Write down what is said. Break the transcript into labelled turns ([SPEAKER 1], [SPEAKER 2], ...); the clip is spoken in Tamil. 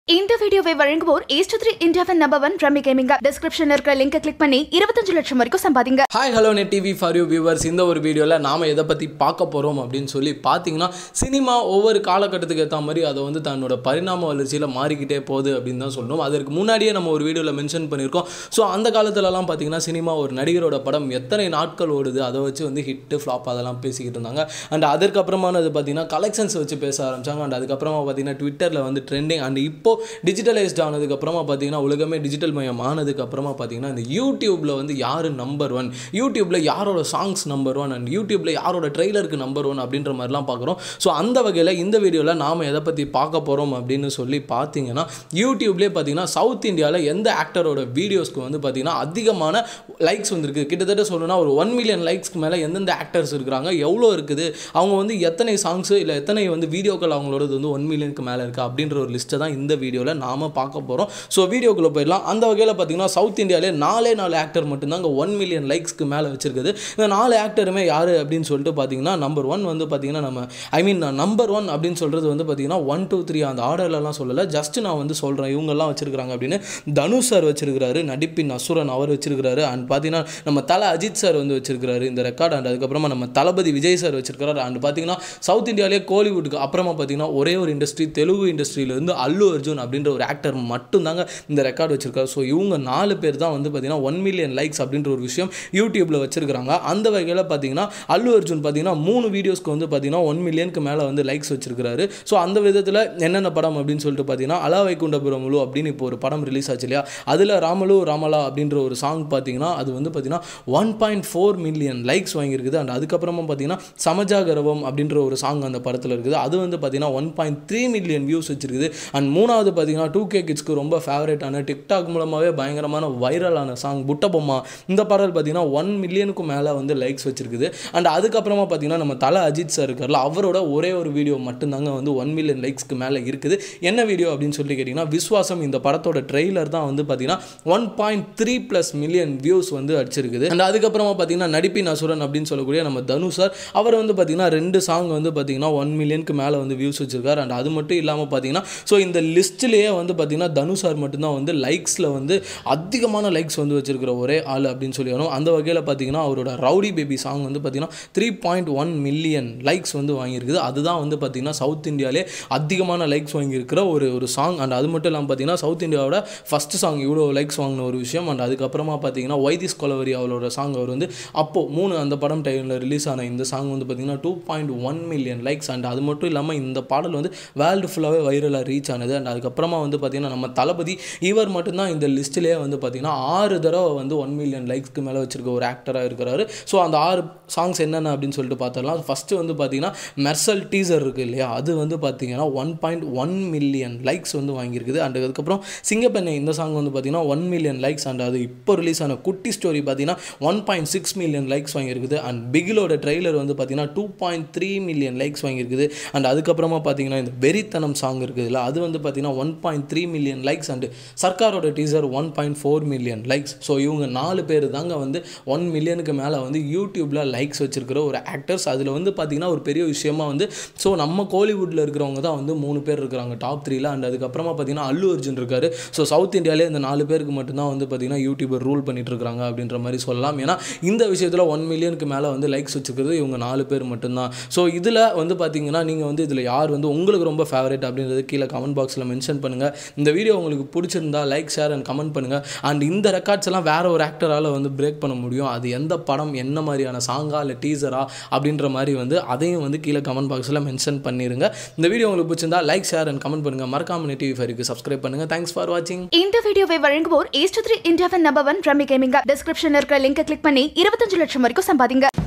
[SPEAKER 1] இந்த வீடியோவை வழங்குவோர் ஏஸ்ட் த்ரீ இந்தியாவின் நம்பர் ஒன் ரம்மி கேமிங் டிஸ்கிரிப்ஷன்ல இருக்கிற லிங்கை கிளிக் பண்ணி இருபத்தஞ்சு லட்சம் வரைக்கும் சம்பாதிங்க
[SPEAKER 2] hi hello net TV for you viewers இந்த ஒரு வீடியோவில் நாம் எதை பற்றி பார்க்க போகிறோம் அப்படின்னு சொல்லி பார்த்தீங்கன்னா சினிமா ஒவ்வொரு காலகட்டத்துக்கு ஏற்ற மாதிரி அதை வந்து தன்னோட பரிணாம வளர்ச்சியில் மாறிக்கிட்டே போகுது அப்படின்னு தான் சொல்லணும் அதற்கு முன்னாடியே நம்ம ஒரு வீடியோவில் மென்ஷன் பண்ணியிருக்கோம் ஸோ அந்த காலத்துலலாம் பார்த்தீங்கன்னா சினிமா ஒரு நடிகரோட படம் எத்தனை நாட்கள் ஓடுது அதை வச்சு வந்து ஹிட்டு ஃப்ளாப் அதெல்லாம் பேசிக்கிட்டு இருந்தாங்க அண்ட் அதற்கப்புறமானது பார்த்தீங்கன்னா கலெக்ஷன்ஸ் வச்சு பேச ஆரம்பிச்சாங்க அண்ட் அதுக்கப்புறமா பார்த்தீங்கன்னா ட்விட்டரில் வந்து ட்ரெண்டிங் அண்ட் இப்போ டிஜிட்டலைஸ்ட் ஆனதுக்கப்புறமா பார்த்தீங்கன்னா உலகமே டிஜிட்டல் மயம் ஆனதுக்கப்புறமா பார்த்தீங்கன்னா இந்த யூடியூப்பில் வந்து யார் நம்பர் ஒன் யூடியூப்பில் யாரோட சாங்ஸ் நம்பர் ஒன் அண்ட் யூடியூப்பில் யாரோட ட்ரெய்லருக்கு நம்பர் ஒன் அப்படின்ற மாதிரிலாம் பார்க்குறோம் ஸோ அந்த வகையில் இந்த வீடியோவில் நாம் எதை பற்றி பார்க்க போகிறோம் அப்படின்னு சொல்லி பார்த்தீங்கன்னா யூடியூப்லேயே பார்த்தீங்கன்னா சவுத் இந்தியாவில் எந்த ஆக்டரோட வீடியோஸ்க்கு வந்து பார்த்தீங்கன்னா அதிகமான லைக்ஸ் வந்திருக்கு கிட்டத்தட்ட சொல்லணும்னா ஒரு ஒன் மில்லியன் லைக்ஸ்க்கு மேலே எந்தெந்த ஆக்டர்ஸ் இருக்கிறாங்க எவ்வளோ இருக்குது அவங்க வந்து எத்தனை சாங்ஸு இல்லை எத்தனை வந்து வீடியோக்கள் அவங்களோடது வந்து ஒன் மில்லியனுக்கு மேலே இருக்குது அப்படின்ற ஒரு லிஸ்ட்டை தான் இந்த வீடியோவில் நாம் பார்க்க போகிறோம் ஸோ வீடியோக்குள்ளே போயிடலாம் அந்த வகையில் பார்த்தீங்கன்னா சவுத் இந்தியாவிலே நாலே நாலு ஆக்டர் மட்டும்தான் இங்கே ஒன் மில்லியன் லைக்ஸ்க்கு மேலே வச்சிருக்குது இந்த நாலு ஆக்டருமே யார் அப்படின்னு சொல்லிட்டு பார்த்தீங்கன்னா நம்பர் ஒன் வந்து பார்த்தீங்கன்னா நம்ம ஐ மீன் நம்பர் ஒன் அப்படின்னு சொல்கிறது வந்து பார்த்தீங்கன்னா ஒன் டூ த்ரீ அந்த ஆர்டர்லலாம் சொல்லலை ஜஸ்ட் நான் வந்து சொல்கிறேன் இவங்கெல்லாம் வச்சிருக்கிறாங்க அப்படின்னு தனுஷ் சார் வச்சிருக்கிறாரு நடிப்பின் அசுரன் அவர் வச்சிருக்கிறாரு அண்ட் பார்த்தீங்கன்னா நம்ம தலை அஜித் சார் வந்து வச்சிருக்கிறாரு இந்த ரெக்கார்ட் அண்ட் அதுக்கப்புறமா நம்ம தளபதி விஜய் சார் வச்சிருக்கிறாரு அண்ட் பார்த்தீங்கன்னா சவுத் இந்தியாவிலே கோலிவுட்டுக்கு அப்புறமா பார்த்தீங்கன்னா ஒரே ஒரு இண்டஸ்ட்ரி தெலுங்கு இண்டஸ்ட்ரியிலேருந்து அல்லு அர்ஜுன் அப்படின்ற ஒரு ஆக்டர் மட்டும்தாங்க இந்த ரெக்கார்ட் வச்சிருக்காரு ஸோ இவங்க நாலு பேர் தான் வந்து பார்த்தீங்கன்னா ஒன் மில்லியன் லைக்ஸ் அப்படின்ற ஒரு விஷயம் யூடியூப்பில் வச்சிருக்காங்க அந்த வகையில் பார்த்தீங்கன்னா அல்லு அர்ஜுன் பார்த்தீங்கன்னா மூணு வீடியோஸ்க்கு வந்து பார்த்தீங்கன்னா ஒன் மில்லியனுக்கு மேலே வந்து லைக்ஸ் வச்சிருக்காரு ஸோ அந்த விதத்தில் என்னென்ன படம் அப்படின்னு சொல்லிட்டு பார்த்தீங்கன்னா அலா வைகுண்டபுரமுலு அப்படின்னு இப்போ ஒரு படம் ரிலீஸ் ஆச்சு இல்லையா அதில் ராமலு ராமலா அப்படின்ற ஒரு சாங் பார்த்தீங்கன்னா அது வந்து பார்த்தீங்கன்னா one point four million likes வாங்கியிருக்குது அண்ட் அதுக்கப்புறமா பார்த்தீங்கன்னா சமஜாகரவம் அப்படின்ற ஒரு சாங் அந்த படத்தில் இருக்குது அது வந்து பார்த்தீங்கன்னா one point three million views வச்சிருக்குது அண்ட் மூணாவது பார்த்தீங்கன்னா டூ கே கிட்ஸ்க்கு ரொம்ப ஃபேவரட்டான டிக்டாக் மூலமாகவே பயங்கரமான வைரலான சாங் புட்டபொம்மா இந்த பாடல் பார்த்தீங்கன்னா ஒன் மில்லியனுக்கும் மேலே வந்து லைக்ஸ் வச்சிருக்குது அண்ட் அதுக்கப்புறமா பார்த்தீங்கன்னா நம்ம தலை அஜித் சார் இருக்கார்ல அவரோட ஒரே ஒரு வீடியோ மட்டும்தாங்க வந்து ஒன் மில்லியன் லைக்ஸ்க்கு மேலே இருக்குது என்ன வீடியோ அப்படின்னு சொல்லி கேட்டிங்கன்னா விஸ்வாசம் இந்த படத்தோட ட்ரெய்லர் தான் வந்து பார்த்தீங்கன்னா one point three plus million views வந்து அடிச்சிருக்குது அண்ட் அதுக்கப்புறமா பார்த்தீங்கன்னா நடிப்பின் அசுரன் அப்படின்னு சொல்லக்கூடிய நம்ம தனு சார் அவர் வந்து பார்த்தீங்கன்னா ரெண்டு சாங் வந்து பார்த்தீங்கன்னா ஒன் மில்லியனுக்கு மேலே வந்து வியூஸ் வச்சிருக்காரு அண்ட் அது மட்டும் இல்லாமல் பார்த்தீங்கன்னா ஸோ இந்த லிஸ்ட்லேயே வந்து பார்த்தீங்கன்னா தனு சார் மட்டும்தான் வந்து லைக்ஸில் வந்து அதிகமான லைக்ஸ் வந்து வச்சிருக்கிற ஒரே ஆள் அப்படின்னு சொல்லி வரும் அந்த வகையில் பார்த்தீங்கன்னா அவரோட ரவுடி பேபி சாங் வந்து பார்த்தீங்கன்னா three point one million likes வந்து வாங்கியிருக்குது அதுதான் வந்து பார்த்தீங்கன்னா சவுத் இந்தியாவிலே அதிகமான லைக்ஸ் வாங்கியிருக்கிற ஒரு ஒரு சாங் அண்ட் அது மட்டும் இல்லாமல் பார்த்தீங்கன்னா சவுத் இந்தியாவோட ஃபஸ்ட் சாங் இவ்வளோ லைக்ஸ் வாங்கின ஒரு விஷயம் அண்ட் அதுக்கப்புறமா பார்த்தீங்கன்னா வைதிஸ் கொலவரி அவரோட சாங் அவர் வந்து அப்போ மூணு அந்த படம் டைமில் ரிலீஸ் ஆன இந்த சாங் வந்து பார்த்தீங்கன்னா two point one million likes and அது மட்டும் இல்லாமல் இந்த பாடல் வந்து வேர்ல்டு ஃபுல்லாகவே வைரலாக ரீச் ஆனது அண்ட் அதுக்கப்புறமா வந்து பார்த்தீங்கன்னா நம்ம தளபதி இவர் மட்டும்தான் இந்த லிஸ்ட்டிலே வந்து பார்த்தீங்கன்னா ஆறு தடவை வந்து ஒன் மில்லியன் லைக்ஸ்க்கு மேலே வச்சிருக்க ஒரு ஆக்டராக இருக்கிறாரு ஸோ அந்த ஆறு சாங்ஸ் என்னென்ன அப்படின்னு சொல்லிட்டு பார்த்தரலாம் ஃபஸ்ட்டு வந்து பார்த்தீங்கன்னா மெர்சல் டீசர் இருக்குது இல்லையா அது வந்து பார்த்தீங்கன்னா one point one million likes வந்து வாங்கியிருக்குது அண்ட் அதுக்கப்புறம் சிங்கப்பெண்ணை இந்த சாங் வந்து பார்த்தீங்கன்னா ஒன் மில்லியன் லைக்ஸ் அண்ட் அது இப்போ ரிலீஸ் ஆன குட்டி ஸ்டோரி பார்த்தீங்கன்னா one point six million likes வாங்கியிருக்குது அண்ட் பிகிலோட ட்ரெய்லர் வந்து பார்த்தீங்கன்னா two point three million likes வாங்கியிருக்குது அண்ட் அதுக்கப்புறமா பார்த்தீங்கன்னா இந்த வெறித்தனம் சாங் இருக்குதுல்ல அது வந்து பார்த்தீங்கன்னா one point three million likes and சர்க்காரோட teaser one point four million likes so இவங்க நாலு பேர் தாங்க வந்து ஒன் மில்லியனுக்கு மேலே வந்து யூடியூப்பில் லைக்ஸ் வச்சிருக்கிற ஒரு ஆக்டர்ஸ் அதில் வந்து பார்த்தீங்கன்னா ஒரு பெரிய விஷயமா வந்து ஸோ நம்ம கோலிவுட்டில் இருக்கிறவங்க தான் வந்து மூணு பேர் இருக்கிறாங்க டாப் த்ரீல அண்ட் அதுக்கப்புறமா பார்த்தீங்கன்னா அல்லு அர்ஜுன் இருக்காரு ஸோ சவுத் இந்தியாவிலே இந்த நாலு பேருக்கு மட்டும்தான் வந்து பார்த்தீங்கன்னா யூடியூபர் ரூல் பண்ணிட்டு இருக்காங்க அப்படின்ற மாதிரி சொல்லலாம் ஏன்னா இந்த விஷயத்தில் ஒன் மில்லியனுக்கு மேலே வந்து லைக்ஸ் வச்சுக்கிறது இவங்க நாலு பேர் மட்டும்தான் ஸோ இதில் வந்து பார்த்தீங்கன்னா நீங்கள் வந்து இதில் யார் வந்து உங்களுக்கு ரொம்ப ஃபேவரட் அப்படின்றது கீழே கமெண்ட் பாக்ஸில் மென்ஷன் பண்ணுங்கள் இந்த வீடியோ உங்களுக்கு பிடிச்சிருந்தா லைக் ஷேர் அண்ட் கமெண்ட் பண்ணுங்கள் அண்ட் இந்த ரெக்கார்ட்ஸ் எல்லாம் வேற ஒரு ஆக்டரால் வந்து பிரேக் பண்ண முடியும் அது எந்த படம் என்ன மாதிரியான சாங்கா இல்லை டீசரா அப்படின்ற மாதிரி வந்து அதையும் வந்து கீழே கமெண்ட் பாக்ஸில் மென்ஷன் பண்ணிடுங்க இந்த வீடியோ உங்களுக்கு பிடிச்சிருந்தா லைக் ஷேர் அண்ட் கமெண்ட் பண்ணுங்கள் மறக்காம டிவி ஃபைருக்கு சப்ஸ்கிரைப் பண்ணுங்கள் தேங்க்ஸ் ஃபார் வாட்சிங்
[SPEAKER 1] இந்த வீடியோவை வழங்குவோர் ஏஸ்ட் த்ரீ இந்தியாவின் நம்பர் ஒன் ரம்மி கேமிங் டிஸ்கிரிப்ஷன்ல இருக்கிற லிங்கை கிளிக் பண்ணி இருபத்தஞ்சு லட்சம் வரைக்கும் சம்பாதிங்க